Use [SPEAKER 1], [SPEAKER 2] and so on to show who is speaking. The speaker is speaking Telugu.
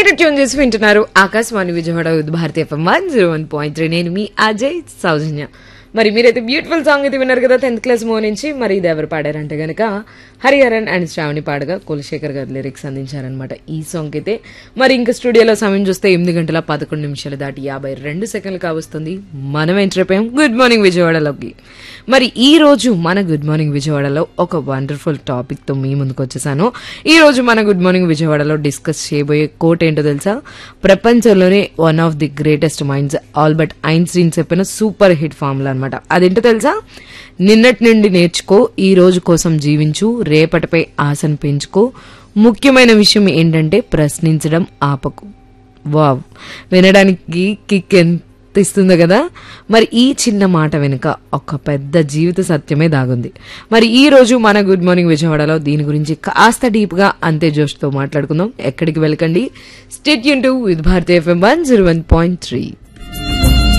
[SPEAKER 1] మీరు ట్యూన్ చేసి వింటున్నారు Akashvani Vijayawada with Bharatiya FM one zero one point three నేను మీ అజయ్ సౌజన్య మరి మీరైతే బ్యూటిఫుల్ సాంగ్ అయితే విన్నారు కదా టెన్త్ క్లాస్ మో నుంచి మరి ఇది ఎవరు పాడారంటే గనక హరిహరన్ అండ్ శ్రావణి పాడగా కులశేఖర్ గారు లిరిక్స్ అందించారనమాట ఈ సాంగ్ అయితే మరి ఇంకా స్టూడియోలో సమయం చూస్తే ఎనిమిది గంటల పదకొండు నిమిషాలు దాటి యాభై రెండు సెకండ్లు కావస్తుంది మనం ఎంటర్ అయిపోయాం గుడ్ మార్నింగ్ విజయవాడలోకి మరి ఈ రోజు మన గుడ్ మార్నింగ్ విజయవాడలో ఒక వండర్ఫుల్ టాపిక్ తో మీ ముందుకు వచ్చేసాను ఈ రోజు మన గుడ్ మార్నింగ్ విజయవాడలో డిస్కస్ చేయబోయే కోట్ ఏంటో తెలుసా ప్రపంచంలోనే one of the greatest minds Albert Einstein చెప్పిన సూపర్ హిట్ ఫార్ములా అనమాట అదేంటో తెలుసా నిన్నటి నుండి నేర్చుకో ఈ రోజు కోసం జీవించు రేపటిపై ఆశను పెంచుకో ముఖ్యమైన విషయం ఏంటంటే ప్రశ్నించడం ఆపకు వావ్ వినడానికి కిక్ ఎంత ఇస్తుందో కదా మరి ఈ చిన్న మాట వెనుక ఒక పెద్ద జీవిత సత్యమే దాగుంది మరి ఈ రోజు మన గుడ్ మార్నింగ్ విజయవాడలో దీని గురించి కాస్త డీప్ గా అంతే జోష్తో మాట్లాడుకుందాం ఎక్కడికి వెళ్ళకండి స్టేట్ యూన్ to with Bharatiya FM one zero one point three